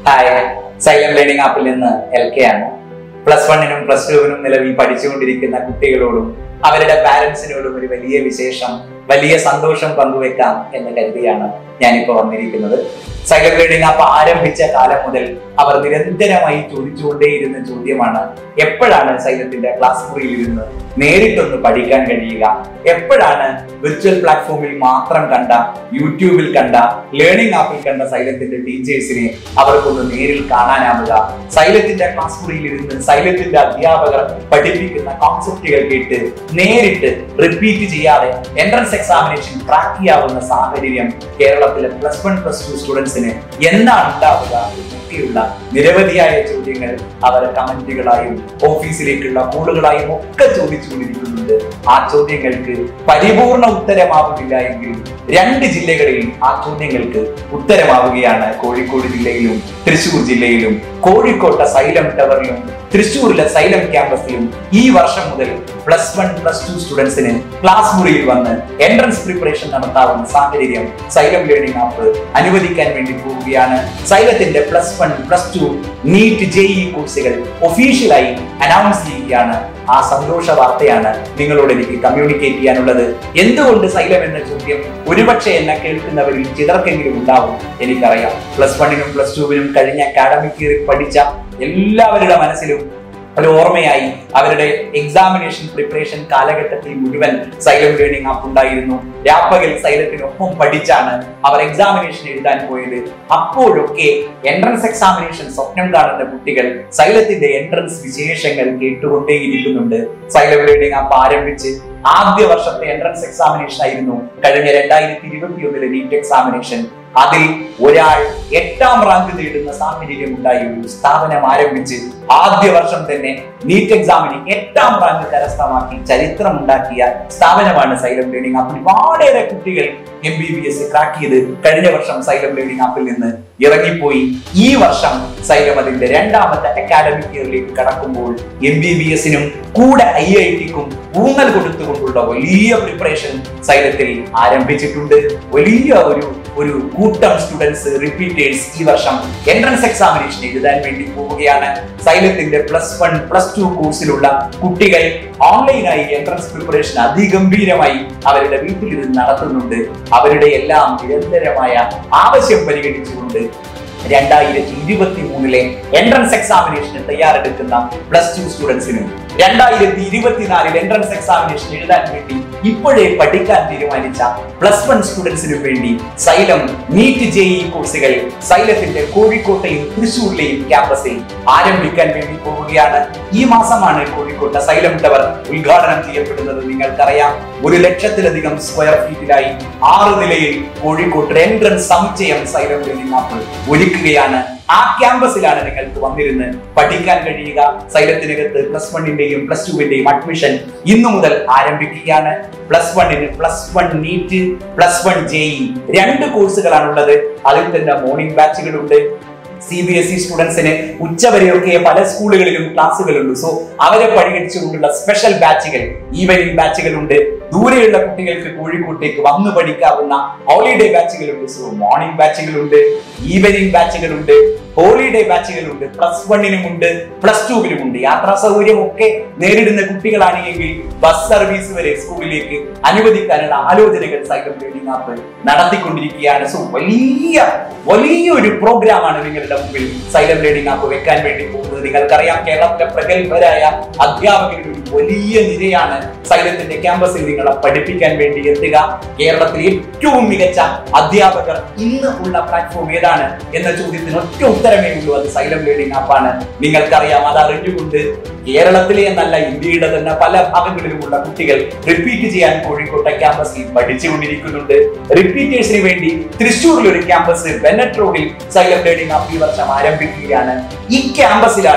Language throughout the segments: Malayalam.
ഹായ് സൈലം ലേണിംഗ് ആപ്പിൽ നിന്ന് എൽ കെ ആണ് പ്ലസ് വണ്ണിനും പ്ലസ് ടുവിനും നിലവിൽ പഠിച്ചുകൊണ്ടിരിക്കുന്ന കുട്ടികളോടും അവരുടെ പാരന്റ്സിനോടും ഒരു വലിയ വിശേഷം വലിയ സന്തോഷം പങ്കുവെക്കാം എന്ന് കരുതിയാണ് ഞാനിപ്പോ വന്നിരിക്കുന്നത് സൈലം ലേണിംഗ് ആപ്പ് ആരംഭിച്ച കാലം മുതൽ അവർ നിരന്തരമായി ചോദിച്ചുകൊണ്ടേയിരുന്ന ചോദ്യമാണ് എപ്പോഴാണ് സൈലത്തിന്റെ ക്ലാസ് മുറിയിൽ ഇരുന്ന് നേരിട്ടൊന്ന് പഠിക്കാൻ കഴിയുക എപ്പോഴാണ് വിർച്വൽ പ്ലാറ്റ്ഫോമിൽ മാത്രം കണ്ട യൂട്യൂബിൽ കണ്ട ലേണിംഗ് ആപ്പിൽ കണ്ട സൈലത്തിന്റെ ടീച്ചേഴ്സിനെ അവർക്കൊന്ന് നേരിൽ കാണാനാവുക സൈലത്തിന്റെ ക്ലാസ് മുറിയിൽ ഇരുന്ന് സൈലത്തിന്റെ അധ്യാപകർ പഠിപ്പിക്കുന്ന കോൺസെപ്റ്റുകൾ കേട്ട് നേരിട്ട് റിപ്പീറ്റ് ചെയ്യാതെ എൻട്രൻസ് എക്സാമിനേഷൻ ക്രാക്ക് ചെയ്യാവുന്ന സാഹചര്യം കേരളത്തിലെ പ്ലസ് വൺ പ്ലസ് ടു സ്റ്റുഡൻസിന് എന്നാണ് ഉണ്ടാവുക ഒക്കെയുള്ള നിരവധിയായ ചോദ്യങ്ങൾ അവർ കമന്റുകളായും ഓഫീസിലേക്കുള്ള കോളുകളായും ഒക്കെ ചോദിച്ചുകൊണ്ടിരിക്കുന്നുണ്ട് ആ ചോദ്യങ്ങൾക്ക് പരിപൂർണ ഉത്തരമാവുന്നില്ല എങ്കിലും രണ്ട് ജില്ലകളിൽ ആ ചോദ്യങ്ങൾക്ക് ഉത്തരമാവുകയാണ് കോഴിക്കോട് ജില്ലയിലും തൃശൂർ ജില്ലയിലും കോഴിക്കോട്ടെ സൈലം ടവറിലും തൃശൂരിലെ സൈലം ക്യാമ്പസിലും ഈ വർഷം മുതൽ പ്ലസ് വൺ പ്ലസ് ടു സ്റ്റുഡൻസിന് ക്ലാസ് മുറിയിൽ വന്ന് എൻട്രൻസ് പ്രിപ്പറേഷൻ നടത്താവുന്ന സാഹചര്യം സൈലം ലേണിംഗ് ആപ്പ് അനുവദിക്കാൻ വേണ്ടി പോവുകയാണ് സൈലത്തിന്റെ plus one plus two NEET JEE കോഴ്സുകൾ ഒഫീഷ്യലായി അനൗൺസ് ചെയ്യുകയാണ് ആ സന്തോഷ വാർത്തയാണ് നിങ്ങളോട് എനിക്ക് കമ്മ്യൂണിക്കേറ്റ് ചെയ്യാനുള്ളത് എന്തുകൊണ്ട് സൈലം എന്ന ചോദ്യം ഒരുപക്ഷെ എന്നെ കേൾക്കുന്നവരിൽ ചിലർക്കെങ്കിലും ഉണ്ടാവും എനിക്കറിയാം പ്ലസ് വണ്ണിനും പ്ലസ് ടുവിനും കഴിഞ്ഞ അക്കാഡമിക് ഇയറിൽ പഠിച്ച എല്ലാവരുടെ മനസ്സിലും ഒരു ഓർമ്മയായി അവരുടെ എക്സാമിനേഷൻ പ്രിപ്പറേഷൻ കാലഘട്ടത്തിൽ മുഴുവൻ സൈലം ലേണിംഗ് ആപ്പ് ഉണ്ടായിരുന്നു രാപ്പകൽ സൈലത്തിനൊപ്പം പഠിച്ചാണ് അവർ എക്സാമിനേഷൻ എഴുതാൻ പോയത് അപ്പോഴൊക്കെ എൻട്രൻസ് എക്സാമിനേഷൻ സ്വപ്നം കാണുന്ന കുട്ടികൾ സൈലത്തിന്റെ എൻട്രൻസ് വിശേഷങ്ങൾ കേട്ടുകൊണ്ടേയിരിക്കുന്നുണ്ട് സൈലം ലേണിംഗ് ആപ്പ് ആരംഭിച്ച് ആദ്യ വർഷത്തെ എൻട്രൻസ് എക്സാമിനേഷൻ ആയിരുന്നു കഴിഞ്ഞ രണ്ടായിരത്തി ഇരുപത്തി ഒന്നിലെ നീറ്റ് എക്സാമിനേഷൻ അതിൽ ഒരാൾ എട്ടാം റാങ്ക് നേടുന്ന സാഹചര്യം ഉണ്ടായി ഒരു സ്ഥാപനം ആരംഭിച്ച് ആദ്യ വർഷം തന്നെ നീറ്റ് എക്സാമിന് എട്ടാം റാങ്ക് കരസ്ഥമാക്കി ചരിത്രം ഉണ്ടാക്കിയ സ്ഥാപനമാണ് സൈലം ലേണിംഗ് ആപ്പ് ഒരുപാടേറെ കുട്ടികൾ M B B S crack ചെയ്ത് കഴിഞ്ഞ വർഷം സൈലം ലേണിംഗ് ആപ്പിൽ നിന്ന് ഇറങ്ങിപ്പോയി ഈ വർഷം സൈലം അതിന്റെ രണ്ടാമത്തെ അക്കാഡമിക് ഇയറിലേക്ക് കടക്കുമ്പോൾ എം ബി ബി എസിനും കൂടെ ഐ ഐ ടിക്കും ഊന്നൽ കൊടുത്തുകൊണ്ടുള്ള വലിയ പ്രിപ്പറേഷൻ സൈലത്തിൽ ആരംഭിച്ചിട്ടുണ്ട് വലിയ ഒരു ഒരു കൂട്ടം സ്റ്റുഡൻസ് റിപ്പീറ്റേഴ്സ് ഈ വർഷം എൻട്രൻസ് എക്സാമിനേഷൻ എഴുതാൻ വേണ്ടി പോവുകയാണ് സൈലത്തിന്റെ പ്ലസ് വൺ പ്ലസ് ടു കോഴ്സിലുള്ള കുട്ടികൾ ഓൺലൈനായി എൻട്രൻസ് പ്രിപ്പറേഷൻ അതിഗംഭീരമായി അവരുടെ വീട്ടിലിരുന്ന് നടത്തുന്നുണ്ട് അവരുടെ എല്ലാം നിരന്തരമായ ആവശ്യം പരിഗണിച്ചുകൊണ്ട് രണ്ടായിരത്തി ഇരുപത്തി മൂന്നിലെ എൻട്രൻസ് എക്സാമിനേഷന് തയ്യാറെടുക്കുന്ന പ്ലസ് ടു സ്റ്റുഡൻസിനും രണ്ടായിരത്തി ഇരുപത്തിനാലിൽ എൻട്രൻസ് എക്സാമിനേഷൻ എഴുതാൻ വേണ്ടി ഇപ്പോഴേ പഠിക്കാൻ തീരുമാനിച്ച പ്ലസ് വൺ സ്റ്റുഡൻസിനു വേണ്ടി സൈലം നീറ്റ് ജെഇ കോഴ്സുകൾ സൈലത്തിന്റെ കോഴിക്കോട്ടെയും തൃശൂരിലെയും ക്യാമ്പസിൽ ആരംഭിക്കാൻ വേണ്ടി പോവുകയാണ് ഈ മാസമാണ് കോഴിക്കോട്ടെ സൈലം ടവർ ഉദ്ഘാടനം ചെയ്യപ്പെടുന്നത് നിങ്ങൾക്കറിയാം ഒരു ലക്ഷത്തിലധികം സ്ക്വയർ ഫീറ്റിലായി ആറ് നിലയിൽ കോഴിക്കോട്ട് എൻട്രൻസ് സമുച്ചയം സൈലം ലേണിംഗ് ആപ്പ് ഒരുക്കുകയാണ് ആ ക്യാമ്പസിലാണ് നിങ്ങൾക്ക് വന്നിരുന്ന് പഠിക്കാൻ കഴിയുക സൈലത്തിനകത്ത് പ്ലസ് വണ്ണിന്റെയും പ്ലസ് ടുവിന്റെയും അഡ്മിഷൻ ഇന്നു മുതൽ ആരംഭിക്കുകയാണ് പ്ലസ് വണ്ണിന് plus one NEET plus one JEE രണ്ട് കോഴ്സുകളാണുള്ളത് അതിൽ തന്നെ മോർണിംഗ് ബാച്ചുകളുണ്ട് സി ബി എസ് ഇ സ്റ്റുഡൻസിന് ഉച്ചവരെയൊക്കെ പല സ്കൂളുകളിലും ക്ലാസ്സുകളുണ്ട് സോ അവരെ പരിഗണിച്ചുകൊണ്ടുള്ള സ്പെഷ്യൽ ബാച്ചുകൾ ഈവനിങ് ബാച്ചുകളുണ്ട് ദൂരെയുള്ള കുട്ടികൾക്ക് കോഴിക്കോട്ടേക്ക് വന്നു പഠിക്കാവുന്ന ഹോളിഡേ ബാച്ചുകളുണ്ട് സോ മോർണിംഗ് ബാച്ചുകളുണ്ട് ഈവനിങ് ബാച്ചുകളുണ്ട് ഹോളിഡേ ബാച്ചുകളുണ്ട് പ്ലസ് വണ്ണിനുമുണ്ട് പ്ലസ് ടുവിനുമുണ്ട് യാത്രാ സൗകര്യം ഒക്കെ നേരിടുന്ന കുട്ടികളാണ് എങ്കിൽ ബസ് സർവീസ് വരെ സ്കൂളിലേക്ക് അനുവദിക്കാനുള്ള ആലോചനകൾ സൈലം ലേണിംഗ് ആപ്പ് നടത്തിക്കൊണ്ടിരിക്കുകയാണ് സോ വലിയ വലിയ ഒരു പ്രോഗ്രാമാണ് നിങ്ങളുടെ മുമ്പിൽ സൈലം ലേണിംഗ് ആപ്പ് വെക്കാൻ വേണ്ടി പോകുന്നത് നിങ്ങൾക്കറിയാം കേരളത്തിലെ പ്രഗത്ഭരായ അധ്യാപകരുടെ ഒരു വലിയ നിരയാണ് സൈലത്തിന്റെ ക്യാമ്പസിൽ നിങ്ങളെ പഠിപ്പിക്കാൻ വേണ്ടി എത്തുക കേരളത്തിലെ ഏറ്റവും മികച്ച അധ്യാപകർ ഇന്ന് ഉള്ള പ്ലാറ്റ്ഫോം ഏതാണ് എന്ന ചോദ്യത്തിന് ഒറ്റ ഉത്തരമേ ഉള്ളൂ അത് സൈലം ലേണിംഗ് ആപ്പാണ് നിങ്ങൾക്കറിയാം അത് അറിഞ്ഞുകൊണ്ട് കേരളത്തിലെ എന്നല്ല ഇന്ത്യയുടെ തന്നെ പല ഭാഗങ്ങളിലുമുള്ള കുട്ടികൾ റിപ്പീറ്റ് ചെയ്യാൻ കോഴിക്കോട്ടെ ക്യാമ്പസിൽ പഠിച്ചുകൊണ്ടിരിക്കുന്നുണ്ട് റിപ്പീറ്റേഴ്സിന് വേണ്ടി തൃശ്ശൂരിൽ ഒരു ക്യാമ്പസ് ബെനറ്റ് റോഡിൽ സൈലം ലേണിംഗ് ആപ്പ് ഈ വർഷം ആരംഭിക്കുകയാണ് ഈ ക്യാമ്പസിലാണ്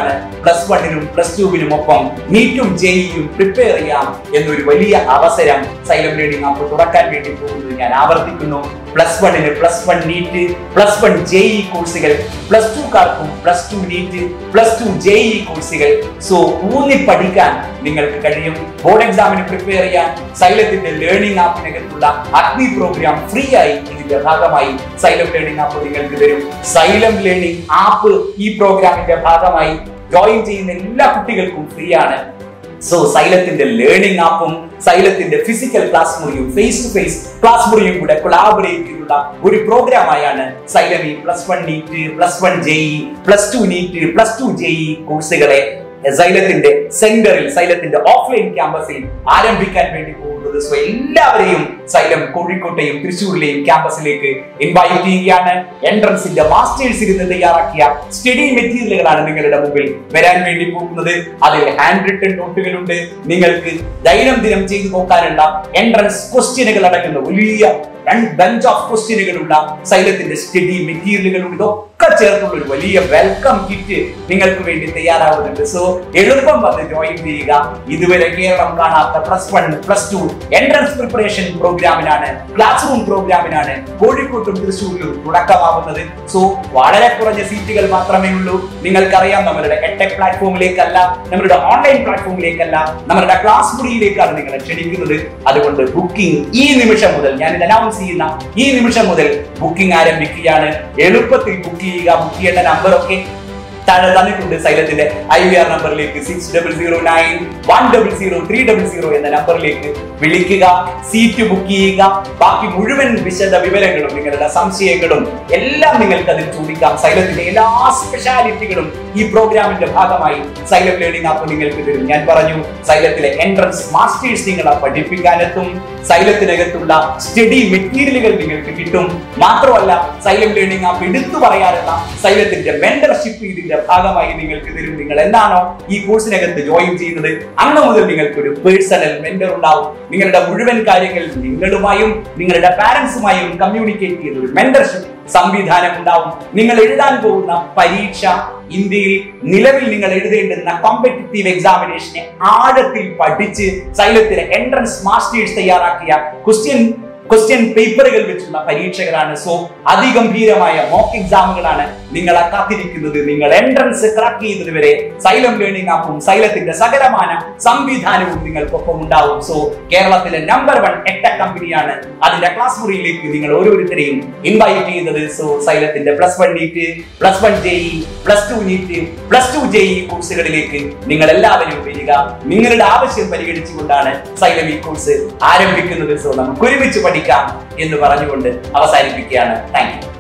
പ്ലസ് വണ്ണിനും പ്ലസ് ടുവിനും ഒപ്പം നീറ്റും ജെയിയും പ്രിപ്പയർ ചെയ്യാം എന്നൊരു വലിയ അവസരം സൈലം ലേണിംഗ് ആപ്പ് തുറക്കാൻ വേണ്ടി പോകുന്നത് ഞാൻ ആവർത്തിക്കുന്നു പ്ലസ് വണ്ണിന് plus one NEET plus one JEE കോഴ്സുകൾ പ്ലസ് ടുക്കാർക്കും plus two NEET plus two JEE കോഴ്സുകൾ സോ ഊന്നി പഠിക്കാൻ നിങ്ങൾക്ക് കഴിയും ബോർഡ് എക്സാമിന് പ്രിപ്പയർ ചെയ്യാൻ സൈലത്തിന്റെ ലേണിംഗ് ആപ്പിനകത്തുള്ള അഗ്നി പ്രോഗ്രാം ഫ്രീ ആയി ഇതിന്റെ ഭാഗമായി സൈലം ലേണിംഗ് ആപ്പ് നിങ്ങൾക്ക് തരും സൈലം ലേണിംഗ് ആപ്പ് ഈ പ്രോഗ്രാമിന്റെ ഭാഗമായി ജോയിൻ ചെയ്യുന്ന എല്ലാ കുട്ടികൾക്കും ഫ്രീ ആണ് സോ സൈലത്തിന്റെ ലേണിംഗ് ആപ്പും സൈലത്തിന്റെ ഫിസിക്കൽ ക്ലാസ് മുറിയും ഫേസ് ടു ഫേസ് ക്ലാസ് മുറിയും കൂടെ കൊളാബറേറ്റ് ചെയ്തുള്ള ഒരു പ്രോഗ്രാമായാണ് സൈലം ഈ plus one NEET plus one JEE plus two NEET plus two JEE കോഴ്സുകളെ സൈലത്തിന്റെ സെന്ററിൽ സൈലത്തിന്റെ ഓഫ്ലൈൻ ക്യാമ്പസിൽ ആരംഭിക്കാൻ വേണ്ടി പോകുന്നത് സോ എല്ലാവരെയും സൈലം കോഴിക്കോട്ടെയും തൃശ്ശൂരിലെയും ക്യാമ്പസിലേക്ക് ഇൻവൈറ്റ് ചെയ്യുകയാണ് എൻട്രൻസിന്റെ മാസ്റ്റേഴ്സ് ഇരുന്ന് തയ്യാറാക്കിയ സ്റ്റഡി മെറ്റീരിയലുകളാണ് നിങ്ങളുടെ മുമ്പിൽ വരാൻ വേണ്ടി പോകുന്നത് അതിൽ ഹാൻഡ് റിട്ടൺ നോട്ടുകളുണ്ട് നിങ്ങൾക്ക് ദൈനംദിനം ചെയ്തു നോക്കാനുള്ള എൻട്രൻസ് ക്വസ്റ്റ്യനുകൾ അടങ്ങുന്ന വലിയ ബഞ്ച് ഓഫ് ക്വസ്റ്റ്യനുകളുള്ള സൈലത്തിന്റെ സ്റ്റഡി മെറ്റീരിയലുകളും ഇതൊക്കെ ചേർത്തുള്ള ഒരു വലിയ വെൽക്കം കിറ്റ് നിങ്ങൾക്ക് വേണ്ടി തയ്യാറാവുന്നുണ്ട് സോ എളുപ്പം വന്ന് ജോയിൻ ചെയ്യുക ഇതുവരെ കേരളം കാണാത്ത plus one plus two entrance preparation പ്രോഗ്രാമിനാണ് ക്ലാസ് റൂം പ്രോഗ്രാമിനാണ് കോഴിക്കോട്ടും തൃശ്ശൂരിലും തുടക്കമാവുന്നത് സോ വളരെ കുറഞ്ഞ സീറ്റുകൾ മാത്രമേ ഉള്ളൂ നിങ്ങൾക്കറിയാം നമ്മളുടെ എടെക് പ്ലാറ്റ്ഫോമിലേക്കല്ല നമ്മളുടെ ഓൺലൈൻ പ്ലാറ്റ്ഫോമിലേക്കല്ല നമ്മളുടെ ക്ലാസ് മുറിയിലേക്കാണ് നിങ്ങളെ ക്ഷണിക്കുന്നത് അതുകൊണ്ട് ബുക്കിംഗ് ഈ നിമിഷം മുതൽ ഞാൻ ഇത് അനൗൺസ് ചെയ്യുന്ന ഈ നിമിഷം മുതൽ ബുക്കിംഗ് ആരംഭിക്കുകയാണ് എളുപ്പത്തിൽ ബുക്ക് ചെയ്യുക ബുക്ക് ചെയ്യേണ്ട നമ്പർ ഒക്കെ താഴെ തന്നിട്ടുണ്ട് സൈലത്തിന്റെ ഐ വി ആർ നമ്പറിലേക്ക് six double zero nine one double zero three double zero എന്ന നമ്പറിലേക്ക് വിളിക്കുക സീറ്റ് ബുക്ക് ചെയ്യുക ബാക്കി മുഴുവൻ വിശദ വിവരങ്ങളും നിങ്ങളുടെ സംശയങ്ങളും എല്ലാം നിങ്ങൾക്ക് അതിൽ ചോദിക്കാം സൈലത്തിന്റെ എല്ലാ സ്പെഷ്യാലിറ്റികളും ഈ പ്രോഗ്രാമിന്റെ ഭാഗമായി സൈലം ലേണിംഗ് ആപ്പ് നിങ്ങൾക്ക് തരും ഞാൻ പറഞ്ഞു സൈലത്തിലെ എൻട്രൻസ് മാസ്റ്റേഴ്സ് നിങ്ങളെ പഠിപ്പിക്കാനെത്തും സൈലത്തിനകത്തുള്ള സ്റ്റഡി മെറ്റീരിയലുകൾ നിങ്ങൾക്ക് കിട്ടും മാത്രമല്ല സൈലം ലേണിംഗ് ആപ്പ് എടുത്തു പറയാനുള്ള സൈലത്തിന്റെ മെന്റർഷിപ്പ് ഇതിന്റെ ഭാഗമായി നിങ്ങൾക്ക് തരും നിങ്ങൾ എന്താണോ ഈ കോഴ്സിനകത്ത് ജോയിൻ ചെയ്യുന്നത് അന്ന് മുതൽ നിങ്ങൾക്ക് ഒരു പേഴ്സണൽ മെന്റർ ഉണ്ടാവും നിങ്ങളുടെ മുഴുവൻ കാര്യങ്ങൾ നിങ്ങളുമായും നിങ്ങളുടെ പാരന്റ്സുമായും കമ്മ്യൂണിക്കേറ്റ് ചെയ്യുന്ന ഒരു മെന്റർഷിപ്പ് സംവിധാനം ഉണ്ടാവും നിങ്ങൾ എഴുതാൻ പോകുന്ന പരീക്ഷ ഇന്ത്യയിൽ നിലവിൽ നിങ്ങൾ എഴുതേണ്ടുന്ന കോമ്പറ്റീറ്റീവ് എക്സാമിനേഷനെ ആഴത്തിൽ പഠിച്ച് സൈലത്തിലെ എൻട്രൻസ് മാസ്റ്റേഴ്സ് തയ്യാറാക്കിയ ക്വസ്റ്റ്യൻ ക്വസ്റ്റ്യൻ പേപ്പറുകൾ വെച്ചുള്ള പരീക്ഷകളാണ് സോ അതിഗംഭീരമായ മോക്ക് എക്സാമുകളാണ് നിങ്ങളെ കാത്തിരിക്കുന്നത് നിങ്ങൾ എൻട്രൻസ് ക്രാക്ക് ചെയ്യുന്നത് വരെ സൈലം ലേണിംഗ് ആപ്പും സൈലത്തിന്റെ സകലമാന സംവിധാനവും നിങ്ങൾക്കൊപ്പം ഉണ്ടാവും സോ കേരളത്തിലെ നമ്പർ വൺ എട്ട കമ്പനിയാണ് അതിന്റെ ക്ലാസ് മുറിയിലേക്ക് നിങ്ങൾ ഓരോരുത്തരെയും ഇൻവൈറ്റ് ചെയ്യുന്നത് സോ സൈലത്തിന്റെ plus one NEET plus one JEE plus two NEET plus two JEE കോഴ്സുകളിലേക്ക് നിങ്ങൾ എല്ലാവരും വരിക നിങ്ങളുടെ ആവശ്യം പരിഗണിച്ചുകൊണ്ടാണ് സൈലം ഈ കോഴ്സ് ആരംഭിക്കുന്നത് സോ നമുക്ക് ഒരുമിച്ച് പഠിക്കാം എന്ന് പറഞ്ഞുകൊണ്ട് അവസാനിപ്പിക്കുകയാണ് താങ്ക് യു